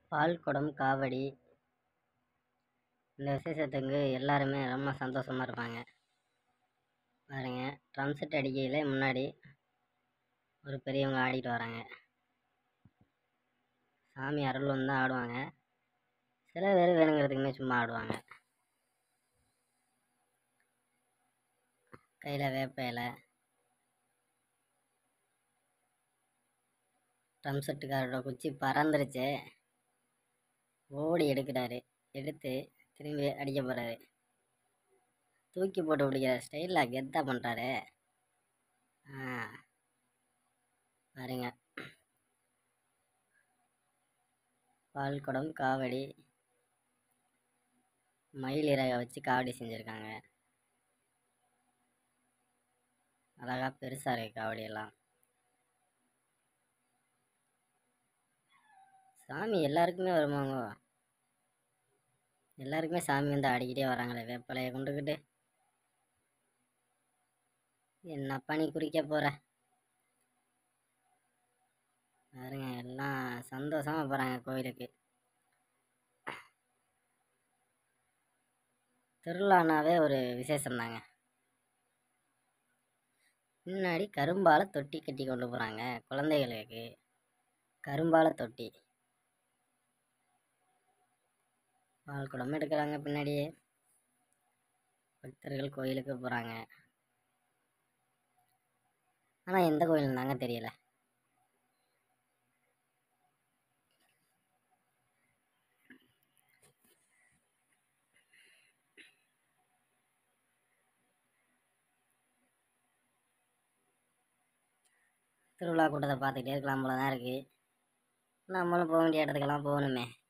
பால்குடம் காவடி இந்த விசேஷத்துக்கு எல்லாருமே ரொம்ப சந்தோஷமாக இருப்பாங்க பாருங்க ட்ரம் செட் அடிக்கையில் முன்னாடி ஒரு பெரியவங்க ஆடிட்டு வராங்க சாமி அருள் வந்து தான் ஆடுவாங்க சில பேர் வேணுங்கிறதுக்குமே சும்மா ஆடுவாங்க கையில் வேப்ப இலை ட்ரம் செட்டுக்காரோட குச்சி பறந்துருச்சு ஓடி எடுக்கிறாரு எடுத்து திரும்பி அடிக்க போகிறாரு தூக்கி போட்டு பிடிக்கிற ஸ்டைலில் கெத்தாக பண்ணுறாரு ஆ பாருங்க பால் குடம் காவடி மயில் இறகை வச்சு காவடி செஞ்சுருக்காங்க அழகா பெருசாக இருக்கு காவடியெல்லாம் சாமி எல்லாருக்குமே வருமாங்க எல்லாருக்குமே சாமி வந்து ஆடிக்கிட்டே வராங்களே வேப்பலையை கொண்டுக்கிட்டு என்னப்பா நீ குறிக்க போற பாருங்க எல்லாம் சந்தோஷமா போறாங்க கோயிலுக்கு திருவிழானாவே ஒரு விசேஷம் தாங்க முன்னாடி கரும்பால தொட்டி கட்டி கொண்டு போறாங்க குழந்தைகளுக்கு கரும்பால தொட்டி பால் குடம் எடுக்கிறாங்க பின்னாடியே பக்தர்கள் கோயிலுக்கு போகிறாங்க ஆனால் எந்த கோயில் தாங்க தெரியல திருவிழா கூட்டத்தை பார்த்துக்கிட்டே இருக்கலாம் போல தான் இருக்குது நம்மளும் போக வேண்டிய இடத்துக்கெல்லாம் போகணுமே